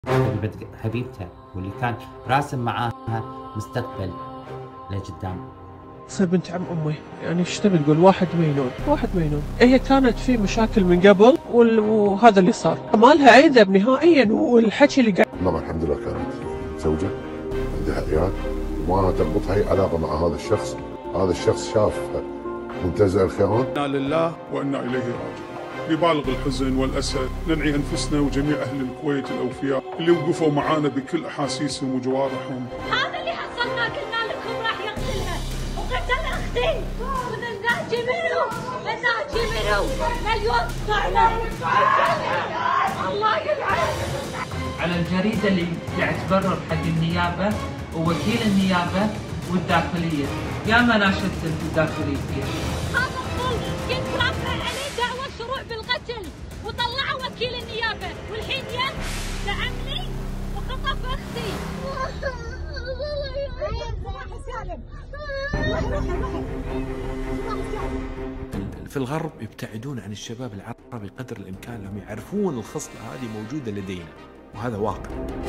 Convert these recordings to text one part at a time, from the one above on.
حبيبة حبيبتها واللي كان راسم معاها مستقبل لقدام تصير بنت عم امي يعني ايش تبي تقول واحد مينون واحد مينون هي كانت في مشاكل من قبل وال- وهذا اللي صار ما لها اي ذنب نهائيا والحكي اللي قاعد ماما الحمد لله كانت زوجة عندها عيال وما تربطها أي علاقة مع هذا الشخص هذا الشخص شاف منتزه الخيرون انا لله وانا اليه راجعون ببالغ الحزن والاسى ندعي انفسنا وجميع اهل الكويت الاوفياء اللي وقفوا معانا بكل احاسيسهم وجوارحهم هذا اللي حصلنا قلنا لكم راح يقتلها وقتل اختي والناجي منو الناجي منو مليون طعنه الله يلعن على الجريدة اللي قاعد تبرر حق النيابة ووكيل النيابة والداخلية يا ما ناشدت الداخلية فيها هذا الظلم كنت رافع عليه دعوى شروع بالقتل وطلعوا وكيل النيابه والحين يا دعمني وخطف اختي في الغرب يبتعدون عن الشباب العربي قدر الامكان لهم يعرفون الخصله هذه موجوده لدينا وهذا واقع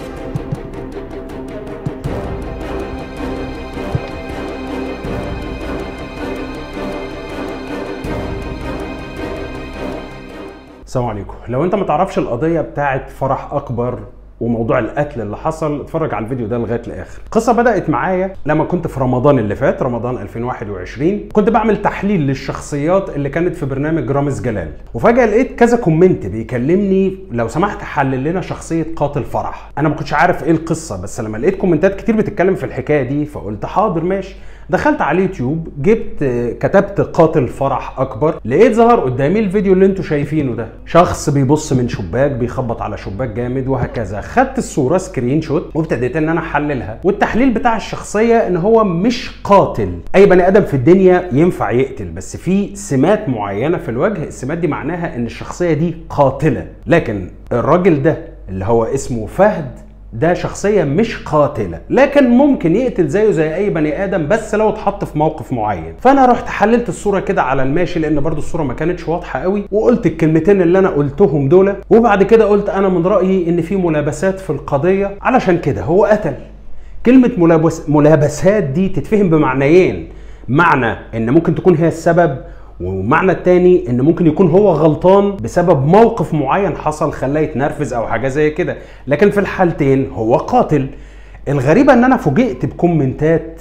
السلام عليكم لو انت ما تعرفش القضيه بتاعت فرح اكبر وموضوع القتل اللي حصل اتفرج على الفيديو ده لغايه الاخر القصه بدات معايا لما كنت في رمضان اللي فات رمضان 2021 كنت بعمل تحليل للشخصيات اللي كانت في برنامج رامز جلال وفجاه لقيت كذا كومنت بيكلمني لو سمحت حلل لنا شخصيه قاتل فرح انا ما كنتش عارف ايه القصه بس لما لقيت كومنتات كتير بتتكلم في الحكايه دي فقلت حاضر ماشي دخلت على اليوتيوب جبت كتبت قاتل فرح اكبر لقيت ظهر قدامي الفيديو اللي انتوا شايفينه ده شخص بيبص من شباك بيخبط على شباك جامد وهكذا خدت الصوره سكرين شوت وابتديت ان انا احللها والتحليل بتاع الشخصيه ان هو مش قاتل اي بني ادم في الدنيا ينفع يقتل بس في سمات معينه في الوجه السمات دي معناها ان الشخصيه دي قاتله لكن الراجل ده اللي هو اسمه فهد ده شخصية مش قاتلة لكن ممكن يقتل زيه زي أي بني آدم بس لو اتحط في موقف معين فأنا رحت حللت الصورة كده على الماشي لأن برضو الصورة ما كانتش واضحة قوي وقلت الكلمتين اللي أنا قلتهم دول وبعد كده قلت أنا من رأيي إن في ملابسات في القضية علشان كده هو قتل كلمة ملابس ملابسات دي تتفهم بمعنيين معنى ان ممكن تكون هي السبب ومعنى التاني ان ممكن يكون هو غلطان بسبب موقف معين حصل خلاه يتنرفز او حاجه زي كده لكن في الحالتين هو قاتل الغريبه ان انا فوجئت بكومنتات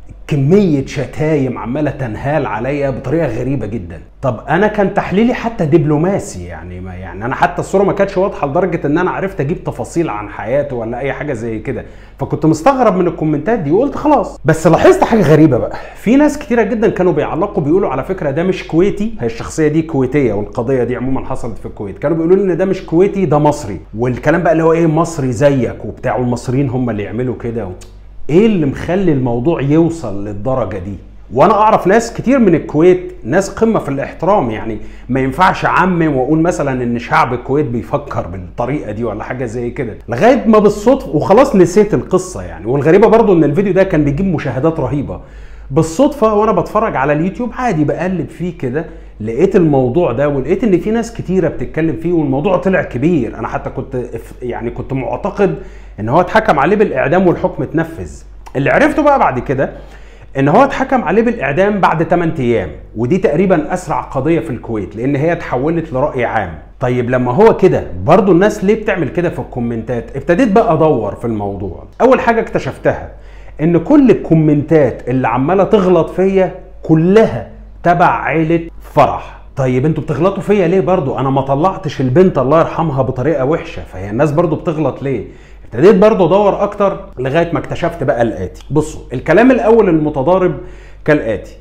كمية شتايم عمالة تنهال عليا بطريقة غريبة جدا طب انا كان تحليلي حتى دبلوماسي يعني ما يعني انا حتى الصورة ما كانتش واضحة لدرجة ان انا عرفت اجيب تفاصيل عن حياته ولا اي حاجة زي كده فكنت مستغرب من الكومنتات دي وقلت خلاص بس لاحظت حاجة غريبة بقى في ناس كتيرة جدا كانوا بيعلقوا بيقولوا على فكرة ده مش كويتي هي الشخصية دي كويتية والقضية دي عموما حصلت في الكويت كانوا بيقولوا لي ان ده مش كويتي ده مصري والكلام بقى اللي هو ايه مصري زيك وبتاع والمصريين هم اللي يعملوا كده ايه اللي مخلي الموضوع يوصل للدرجه دي وانا اعرف ناس كتير من الكويت ناس قمه في الاحترام يعني ما ينفعش اعمم واقول مثلا ان شعب الكويت بيفكر بالطريقه دي ولا حاجه زي كده لغايه ما بالصدفه وخلاص نسيت القصه يعني والغريبه برضو ان الفيديو ده كان بيجيب مشاهدات رهيبه بالصدفه وانا بتفرج على اليوتيوب عادي بقلب فيه كده لقيت الموضوع ده ولقيت ان في ناس كتيره بتتكلم فيه والموضوع طلع كبير انا حتى كنت يعني كنت معتقد ان هو اتحكم عليه بالاعدام والحكم اتنفذ اللي عرفته بقى بعد كده ان هو اتحكم عليه بالاعدام بعد 8 ايام ودي تقريبا اسرع قضيه في الكويت لان هي اتحولت لراي عام طيب لما هو كده برضو الناس ليه بتعمل كده في الكومنتات ابتديت بقى ادور في الموضوع اول حاجه اكتشفتها ان كل الكومنتات اللي عماله تغلط فيا كلها تبع عيله فرح طيب انتوا بتغلطوا فيا ليه برضو انا ما طلعتش البنت الله يرحمها بطريقه وحشه فهي الناس برضو بتغلط ليه ابتديت برضو ادور اكتر لغايه ما اكتشفت بقى الاتي بصوا الكلام الاول المتضارب كالاتي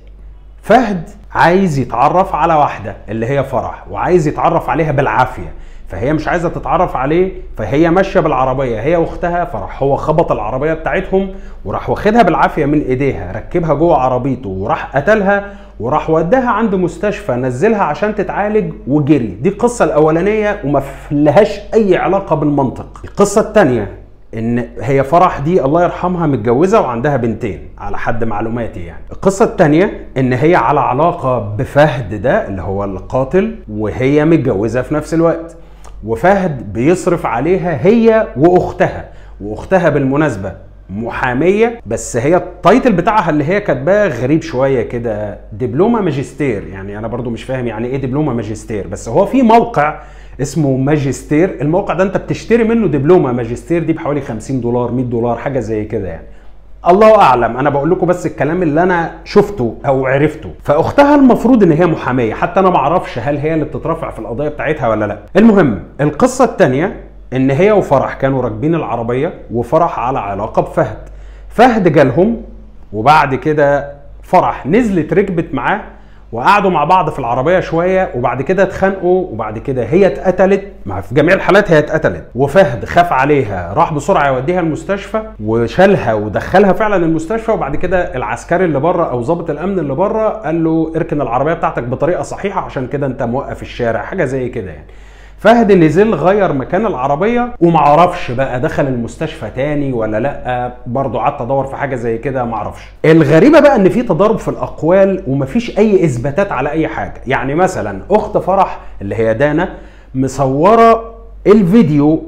فهد عايز يتعرف على واحده اللي هي فرح وعايز يتعرف عليها بالعافيه فهي مش عايزه تتعرف عليه فهي ماشيه بالعربيه هي واختها فراح هو خبط العربيه بتاعتهم وراح واخدها بالعافيه من ايديها ركبها جوه عربيته وراح قتلها وراح وداها عند مستشفى نزلها عشان تتعالج وجري دي القصه الاولانيه وما لهاش اي علاقه بالمنطق القصه الثانيه ان هي فرح دي الله يرحمها متجوزه وعندها بنتين على حد معلوماتي يعني القصه الثانيه ان هي على علاقه بفهد ده اللي هو القاتل وهي متجوزه في نفس الوقت وفهد بيصرف عليها هي واختها واختها بالمناسبه محاميه بس هي التايتل بتاعها اللي هي كاتباه غريب شويه كده دبلومه ماجستير يعني انا برضو مش فاهم يعني ايه دبلومه ماجستير بس هو في موقع اسمه ماجستير الموقع ده انت بتشتري منه دبلومه ماجستير دي بحوالي 50 دولار 100 دولار حاجه زي كده يعني الله اعلم انا بقول لكم بس الكلام اللي انا شفته او عرفته فاختها المفروض ان هي محاميه حتى انا ما اعرفش هل هي اللي بتترافع في القضيه بتاعتها ولا لا المهم القصه الثانيه ان هي وفرح كانوا راكبين العربيه وفرح على علاقه بفهد فهد جالهم وبعد كده فرح نزلت ركبت معاه وقعدوا مع بعض في العربيه شويه وبعد كده اتخانقوا وبعد كده هي اتقتلت مع في جميع الحالات هي اتقتلت وفهد خاف عليها راح بسرعه يوديها المستشفى وشالها ودخلها فعلا المستشفى وبعد كده العسكري اللي بره او ضابط الامن اللي بره قال له اركن العربيه بتاعتك بطريقه صحيحه عشان كده انت موقف الشارع حاجه زي كده يعني فهد نزل غير مكان العربيه ومعرفش بقى دخل المستشفى تاني ولا لا برضه قعدت ادور في حاجه زي كده معرفش الغريبه بقى ان في تضارب في الاقوال ومفيش اي اثباتات على اي حاجه يعني مثلا اخت فرح اللي هي دانا مصوره الفيديو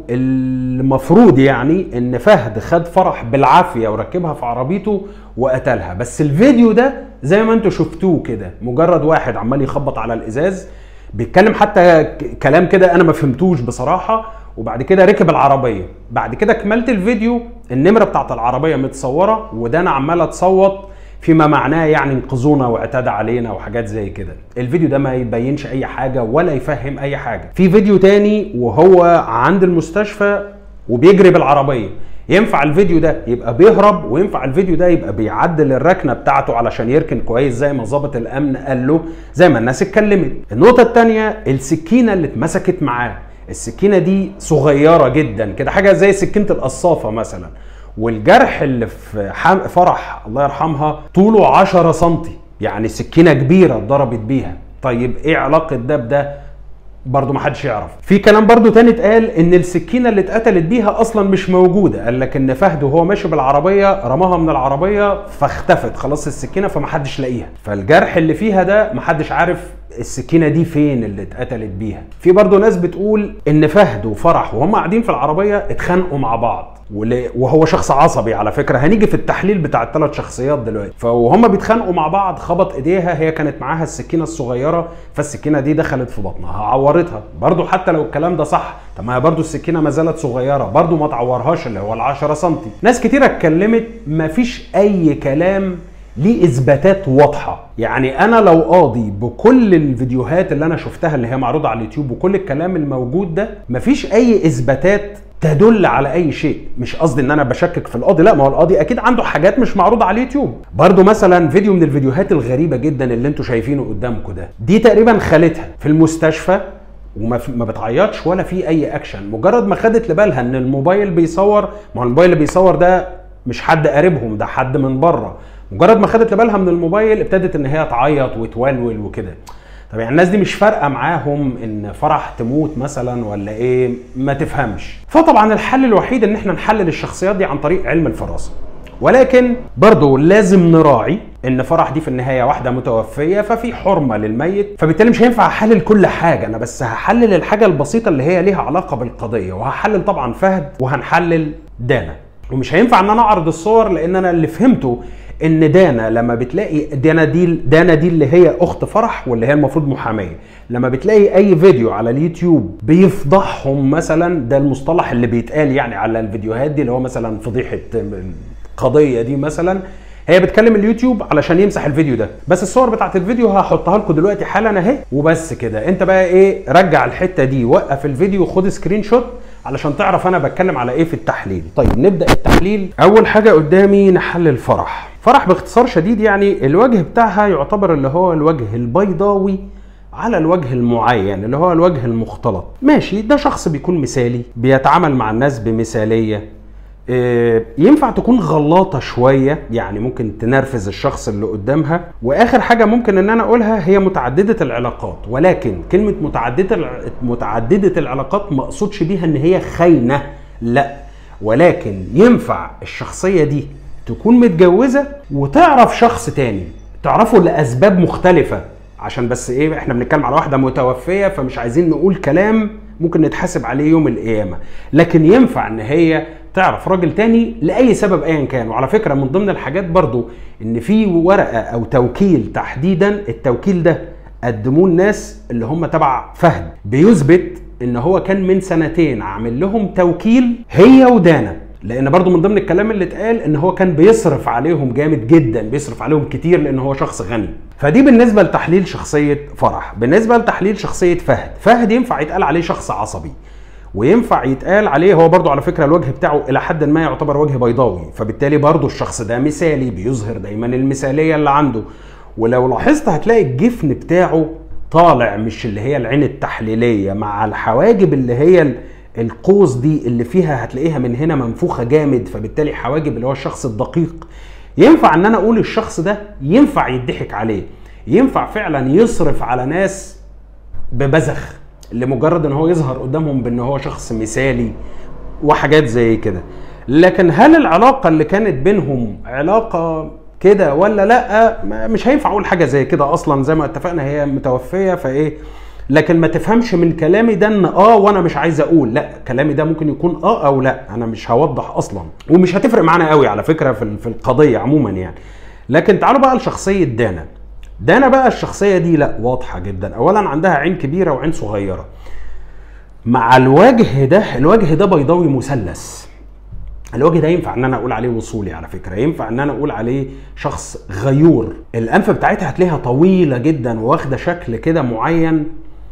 المفروض يعني ان فهد خد فرح بالعافيه وركبها في عربيته وقتلها بس الفيديو ده زي ما انتم شفتوه كده مجرد واحد عمال يخبط على الازاز بيتكلم حتى ك- كلام كده انا ما فهمتوش بصراحه وبعد كده ركب العربيه بعد كده كملت الفيديو النمره بتاعت العربيه متصوره ودانا عماله تصوت فيما معناه يعني انقذونا واعتدى علينا وحاجات زي كده الفيديو ده ما يبينش اي حاجه ولا يفهم اي حاجه في فيديو تاني وهو عند المستشفى وبيجري بالعربيه ينفع الفيديو ده يبقى بيهرب وينفع الفيديو ده يبقى بيعدل الركنه بتاعته علشان يركن كويس زي ما ضابط الامن قال له زي ما الناس اتكلمت النقطه الثانيه السكينه اللي اتمسكت معاه السكينه دي صغيره جدا كده حاجه زي سكينه القصافه مثلا والجرح اللي في حم... فرح الله يرحمها طوله 10 سم يعني سكينه كبيره اتضربت بيها طيب ايه علاقه ده بده برضه ما حدش يعرف في كلام برضه تاني اتقال ان السكينه اللي اتقتلت بيها اصلا مش موجوده قال لك ان فهد وهو ماشي بالعربيه رماها من العربيه فاختفت خلاص السكينه فما حدش لاقيها فالجرح اللي فيها ده ما حدش عارف السكينه دي فين اللي اتقتلت بيها في برضه ناس بتقول ان فهد وفرح وهم قاعدين في العربيه اتخانقوا مع بعض ول- وهو شخص عصبي على فكره هنيجي في التحليل بتاع الثلاث شخصيات دلوقتي فوهم بيتخانقوا مع بعض خبط ايديها هي كانت معاها السكينه الصغيره فالسكينه دي دخلت في بطنها عورتها برضو حتى لو الكلام ده صح طب ما هي برضو السكينه ما زالت صغيره برضو ما تعورهاش اللي هو ال 10 سم ناس كتيره اتكلمت مفيش اي كلام ليه اثباتات واضحه يعني انا لو قاضي بكل الفيديوهات اللي انا شفتها اللي هي معروضه على اليوتيوب وكل الكلام الموجود ده مفيش اي اثباتات تدل على اي شيء مش قصدي ان انا بشكك في القاضي لا ما هو القاضي اكيد عنده حاجات مش معروضه على اليوتيوب برضو مثلا فيديو من الفيديوهات الغريبه جدا اللي انتوا شايفينه قدامكم ده دي تقريبا خالتها في المستشفى وما في ما بتعيطش ولا في اي اكشن مجرد ما خدت لبالها ان الموبايل بيصور ما هو الموبايل اللي بيصور ده مش حد قريبهم ده حد من بره مجرد ما خدت لبالها من الموبايل ابتدت ان هي تعيط وتولول وكده طب يعني الناس دي مش فارقه معاهم ان فرح تموت مثلا ولا ايه ما تفهمش فطبعا الحل الوحيد ان احنا نحلل الشخصيات دي عن طريق علم الفراسه ولكن برضه لازم نراعي ان فرح دي في النهايه واحده متوفيه ففي حرمه للميت فبالتالي مش هينفع احلل كل حاجه انا بس هحلل الحاجه البسيطه اللي هي ليها علاقه بالقضيه وهحلل طبعا فهد وهنحلل دانا ومش هينفع ان انا اعرض الصور لان انا اللي فهمته ان دانا لما بتلاقي دانا دي دانا دي اللي هي اخت فرح واللي هي المفروض محاميه لما بتلاقي اي فيديو على اليوتيوب بيفضحهم مثلا ده المصطلح اللي بيتقال يعني على الفيديوهات دي اللي هو مثلا فضيحه القضيه دي مثلا هي بتكلم اليوتيوب علشان يمسح الفيديو ده بس الصور بتاعت الفيديو هحطها لكم دلوقتي حالا اهي وبس كده انت بقى ايه رجع الحته دي وقف الفيديو خد سكرين شوت علشان تعرف انا بتكلم على ايه في التحليل طيب نبدا التحليل اول حاجه قدامي نحلل فرح فرح باختصار شديد يعني الوجه بتاعها يعتبر اللي هو الوجه البيضاوي على الوجه المعين اللي هو الوجه المختلط ماشي ده شخص بيكون مثالي بيتعامل مع الناس بمثاليه آه، ينفع تكون غلاطه شويه يعني ممكن تنرفز الشخص اللي قدامها واخر حاجه ممكن ان انا اقولها هي متعدده العلاقات ولكن كلمه متعدده الع- متعدده العلاقات ما اقصدش بيها ان هي خاينه لا ولكن ينفع الشخصيه دي تكون متجوزه وتعرف شخص تاني تعرفه لاسباب مختلفه عشان بس ايه احنا بنتكلم على واحده متوفيه فمش عايزين نقول كلام ممكن نتحاسب عليه يوم القيامه لكن ينفع ان هي تعرف راجل تاني لاي سبب ايا كان وعلى فكره من ضمن الحاجات برضو ان في ورقه او توكيل تحديدا التوكيل ده قدموه الناس اللي هم تبع فهد بيثبت ان هو كان من سنتين عامل لهم توكيل هي ودانا لان برضو من ضمن الكلام اللي اتقال ان هو كان بيصرف عليهم جامد جدا بيصرف عليهم كتير لان هو شخص غني فدي بالنسبه لتحليل شخصيه فرح بالنسبه لتحليل شخصيه فهد فهد ينفع يتقال عليه شخص عصبي وينفع يتقال عليه هو برضو على فكره الوجه بتاعه الى حد ما يعتبر وجه بيضاوي فبالتالي برضو الشخص ده مثالي بيظهر دايما المثاليه اللي عنده ولو لاحظت هتلاقي الجفن بتاعه طالع مش اللي هي العين التحليليه مع الحواجب اللي هي ال- القوس دي اللي فيها هتلاقيها من هنا منفوخه جامد فبالتالي حواجب اللي هو الشخص الدقيق ينفع ان انا اقول الشخص ده ينفع يضحك عليه ينفع فعلا يصرف على ناس ببذخ لمجرد ان هو يظهر قدامهم بان هو شخص مثالي وحاجات زي كده لكن هل العلاقه اللي كانت بينهم علاقه كده ولا لا ما- مش هينفع اقول حاجه زي كده اصلا زي ما اتفقنا هي متوفيه فايه لكن ما تفهمش من كلامي ده ان اه وانا مش عايز اقول لا كلامي ده ممكن يكون اه او لا انا مش هوضح اصلا ومش هتفرق معانا قوي على فكره في ال- في القضيه عموما يعني لكن تعالوا بقى لشخصيه دانا دانا بقى الشخصيه دي لا واضحه جدا اولا عندها عين كبيره وعين صغيره مع الوجه ده الوجه ده بيضاوي مثلث الوجه ده ينفع ان انا اقول عليه وصولي على فكره ينفع ان انا اقول عليه شخص غيور الانف بتاعتها هتلاقيها طويله جدا واخده شكل كده معين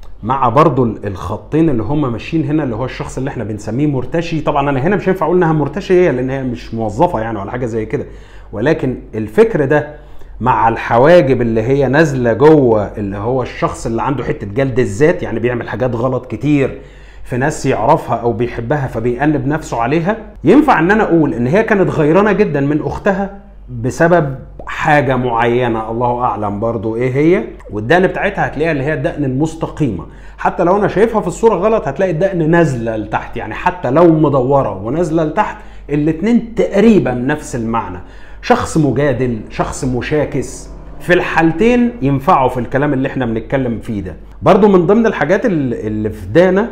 مع برضو ال- الخطين اللي هم ماشيين هنا اللي هو الشخص اللي احنا بنسميه مرتشي طبعا انا هنا مش هينفع اقول انها مرتشيه لان هي مش موظفه يعني ولا حاجه زي كده ولكن الفكر ده مع الحواجب اللي هي نازله جوه اللي هو الشخص اللي عنده حته جلد الذات يعني بيعمل حاجات غلط كتير في ناس يعرفها او بيحبها فبيأنب نفسه عليها ينفع ان انا اقول ان هي كانت غيرانه جدا من اختها بسبب حاجه معينه الله اعلم برضو ايه هي والدقن بتاعتها هتلاقيها اللي هي الدقن المستقيمه حتى لو انا شايفها في الصوره غلط هتلاقي الدقن نازله لتحت يعني حتى لو مدوره ونازله لتحت الاتنين تقريبا نفس المعنى شخص مجادل شخص مشاكس في الحالتين ينفعوا في الكلام اللي احنا بنتكلم فيه ده برضو من ضمن الحاجات اللي اللي في دانا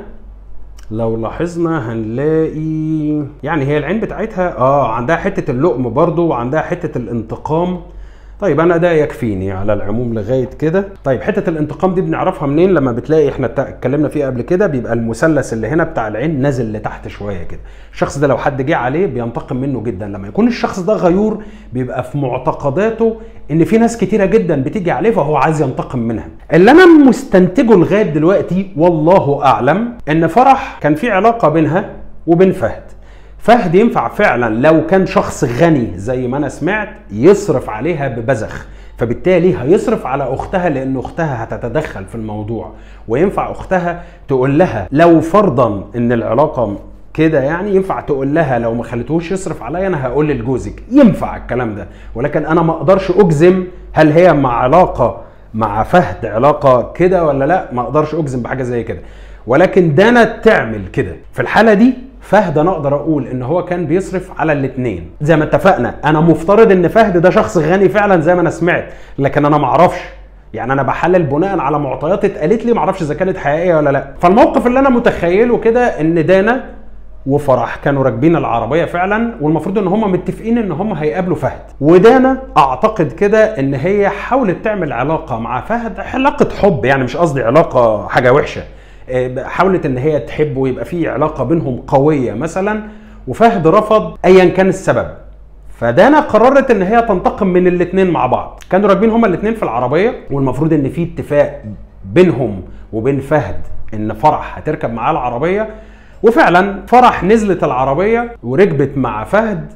لو لاحظنا هنلاقي يعني هي العين بتاعتها اه عندها حته اللؤم برضو وعندها حته الانتقام طيب انا ده يكفيني على العموم لغايه كده طيب حته الانتقام دي بنعرفها منين لما بتلاقي احنا ات- اتكلمنا فيها قبل كده بيبقى المثلث اللي هنا بتاع العين نازل لتحت شويه كده الشخص ده لو حد جه عليه بينتقم منه جدا لما يكون الشخص ده غيور بيبقى في معتقداته ان في ناس كتيره جدا بتيجي عليه فهو عايز ينتقم منها اللي انا مستنتجه لغايه دلوقتي والله اعلم ان فرح كان في علاقه بينها وبين فهد فهد ينفع فعلا لو كان شخص غني زي ما انا سمعت يصرف عليها ببذخ فبالتالي هيصرف على اختها لان اختها هتتدخل في الموضوع وينفع اختها تقول لها لو فرضا ان العلاقه كده يعني ينفع تقول لها لو ما خليتهوش يصرف عليا انا هقول لجوزك ينفع الكلام ده ولكن انا ما اقدرش اجزم هل هي مع علاقه مع فهد علاقه كده ولا لا ما اقدرش اجزم بحاجه زي كده ولكن دانا تعمل كده في الحاله دي فهد انا اقدر اقول ان هو كان بيصرف على الاثنين زي ما اتفقنا انا مفترض ان فهد ده شخص غني فعلا زي ما انا سمعت لكن انا ما اعرفش يعني انا بحلل بناء على معطيات اتقالت لي ما اعرفش اذا كانت حقيقيه ولا لا فالموقف اللي انا متخيله كده ان دانا وفرح كانوا راكبين العربيه فعلا والمفروض ان هم متفقين ان هم هيقابلوا فهد ودانا اعتقد كده ان هي حاولت تعمل علاقه مع فهد علاقه حب يعني مش قصدي علاقه حاجه وحشه آه، حاولت ان هي تحبه ويبقى في علاقه بينهم قويه مثلا وفهد رفض ايا كان السبب فدانا قررت ان هي تنتقم من الاثنين مع بعض كانوا راكبين هما الاثنين في العربيه والمفروض ان في اتفاق بينهم وبين فهد ان فرح هتركب معاه العربيه وفعلا فرح نزلت العربيه وركبت مع فهد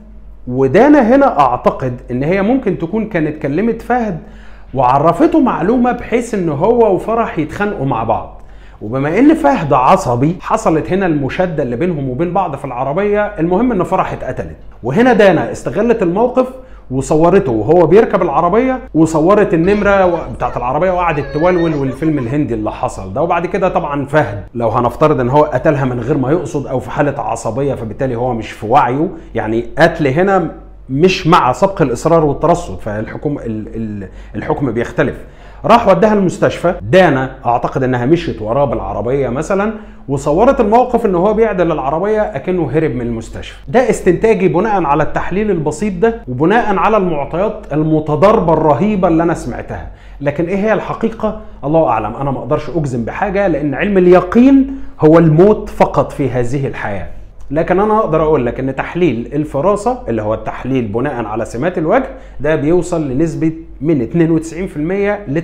ودانا هنا اعتقد ان هي ممكن تكون كانت كلمت فهد وعرفته معلومه بحيث ان هو وفرح يتخانقوا مع بعض وبما ان فهد عصبي حصلت هنا المشاده اللي بينهم وبين بعض في العربيه المهم ان فرح اتقتلت وهنا دانا استغلت الموقف وصورته وهو بيركب العربيه وصورت النمره بتاعت العربيه وقعدت تولول والفيلم الهندي اللي حصل ده وبعد كده طبعا فهد لو هنفترض ان هو قتلها من غير ما يقصد او في حاله عصبيه فبالتالي هو مش في وعيه يعني قتل هنا مش مع سبق الاصرار والترصد فالحكم ال- ال- الحكم بيختلف راح وداها المستشفى دانا اعتقد انها مشيت وراه بالعربيه مثلا وصورت الموقف ان هو بيعدل العربيه اكنه هرب من المستشفى ده استنتاجي بناء على التحليل البسيط ده وبناء على المعطيات المتضاربه الرهيبه اللي انا سمعتها لكن ايه هي الحقيقه الله اعلم انا ما اقدرش اجزم بحاجه لان علم اليقين هو الموت فقط في هذه الحياه لكن انا اقدر اقول لك ان تحليل الفراسه اللي هو التحليل بناء على سمات الوجه ده بيوصل لنسبه من 92% ل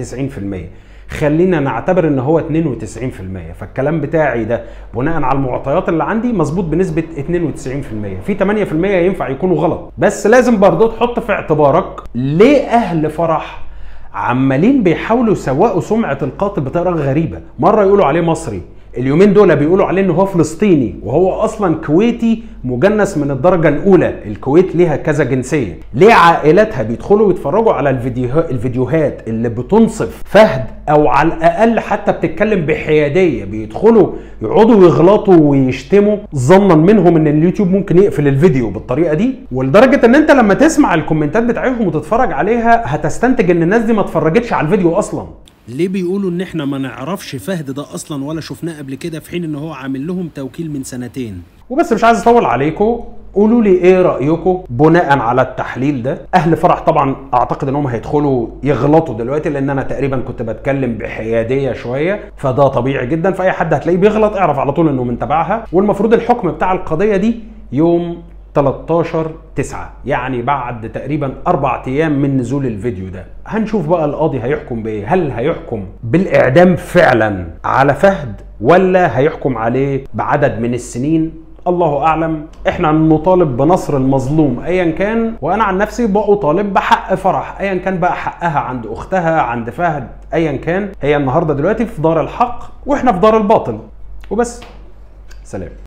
98% خلينا نعتبر ان هو 92% فالكلام بتاعي ده بناء على المعطيات اللي عندي مظبوط بنسبه 92% في 8% ينفع يكونوا غلط بس لازم برضه تحط في اعتبارك ليه اهل فرح عمالين بيحاولوا يسوقوا سمعه القاتل بطريقه غريبه مره يقولوا عليه مصري اليومين دول بيقولوا عليه ان هو فلسطيني وهو اصلا كويتي مجنس من الدرجه الاولى الكويت ليها كذا جنسيه ليه عائلاتها بيدخلوا يتفرجوا على الفيديو الفيديوهات اللي بتنصف فهد او على الاقل حتى بتتكلم بحياديه بيدخلوا يقعدوا يغلطوا ويشتموا ظنا منهم ان اليوتيوب ممكن يقفل الفيديو بالطريقه دي ولدرجه ان انت لما تسمع الكومنتات بتاعتهم وتتفرج عليها هتستنتج ان الناس دي ما اتفرجتش على الفيديو اصلا ليه بيقولوا ان احنا ما نعرفش فهد ده اصلا ولا شفناه قبل كده في حين ان هو عامل لهم توكيل من سنتين وبس مش عايز اطول عليكم قولوا لي ايه رايكم بناء على التحليل ده اهل فرح طبعا اعتقد ان هم هيدخلوا يغلطوا دلوقتي لان انا تقريبا كنت بتكلم بحياديه شويه فده طبيعي جدا فاي حد هتلاقيه بيغلط اعرف على طول انه من تبعها والمفروض الحكم بتاع القضيه دي يوم 13 9 يعني بعد تقريبا أربع أيام من نزول الفيديو ده هنشوف بقى القاضي هيحكم بإيه هل هيحكم بالإعدام فعلا على فهد ولا هيحكم عليه بعدد من السنين الله اعلم احنا نطالب بنصر المظلوم ايا كان وانا عن نفسي بطالب بحق فرح ايا كان بقى حقها عند اختها عند فهد ايا كان هي النهارده دلوقتي في دار الحق واحنا في دار الباطل وبس سلام